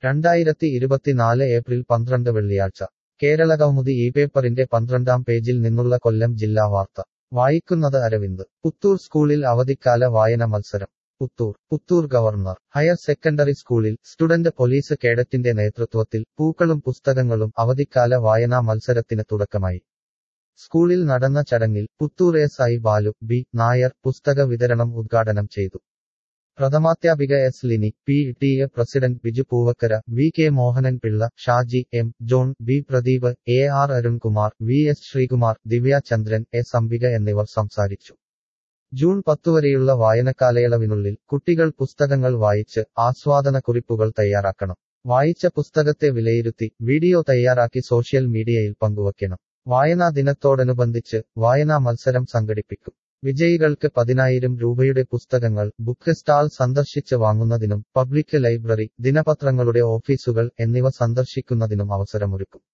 രണ്ടായിരത്തി ഇരുപത്തിനാല് ഏപ്രിൽ പന്ത്രണ്ട് വെള്ളിയാഴ്ച കേരളകൗമുദി ഈ പേപ്പറിന്റെ പന്ത്രണ്ടാം പേജിൽ നിന്നുള്ള കൊല്ലം ജില്ലാ വാർത്ത വായിക്കുന്നത് അരവിന്ദ് പുത്തൂർ സ്കൂളിൽ അവധിക്കാല വായന മത്സരം Puthur Puthur governor higher secondary സ്കൂളിൽ സ്റ്റുഡന്റ് പോലീസ് കേഡറ്റിന്റെ നേതൃത്വത്തിൽ പൂക്കളും പുസ്തകങ്ങളും അവധിക്കാല വായനാ മത്സരത്തിന് തുടക്കമായി സ്കൂളിൽ നടന്ന ചടങ്ങിൽ Puthur S I Balu B Nair പുസ്തക വിതരണം ഉദ്ഘാടനം ചെയ്തു പ്രഥമാധ്യാപിക S Lini P T A president Biju Poovakkara V K Mohanan Pillai Shaji M John B Pradeep A R Arunkumar V S Sreekumar Divya Chandran S Ambika എന്നിവർ സംസാരിച്ചു ജൂൺ പത്തുവരെയുള്ള വായനക്കാലയളവിനുള്ളിൽ കുട്ടികൾ പുസ്തകങ്ങൾ വായിച്ച് ആസ്വാദന കുറിപ്പുകൾ തയ്യാറാക്കണം വായിച്ച പുസ്തകത്തെ വിലയിരുത്തി വീഡിയോ തയ്യാറാക്കി സോഷ്യൽ മീഡിയയിൽ പങ്കുവയ്ക്കണം വായനാ ദിനത്തോടനുബന്ധിച്ച് വായനാ മത്സരം സംഘടിപ്പിക്കും വിജയികൾക്ക് പതിനായിരം രൂപയുടെ പുസ്തകങ്ങൾ ബുക്ക് സ്റ്റാൾ സന്ദർശിച്ച് വാങ്ങുന്നതിനും പബ്ലിക് ലൈബ്രറി ദിനപത്രങ്ങളുടെ ഓഫീസുകൾ എന്നിവ സന്ദർശിക്കുന്നതിനും അവസരമൊരുക്കും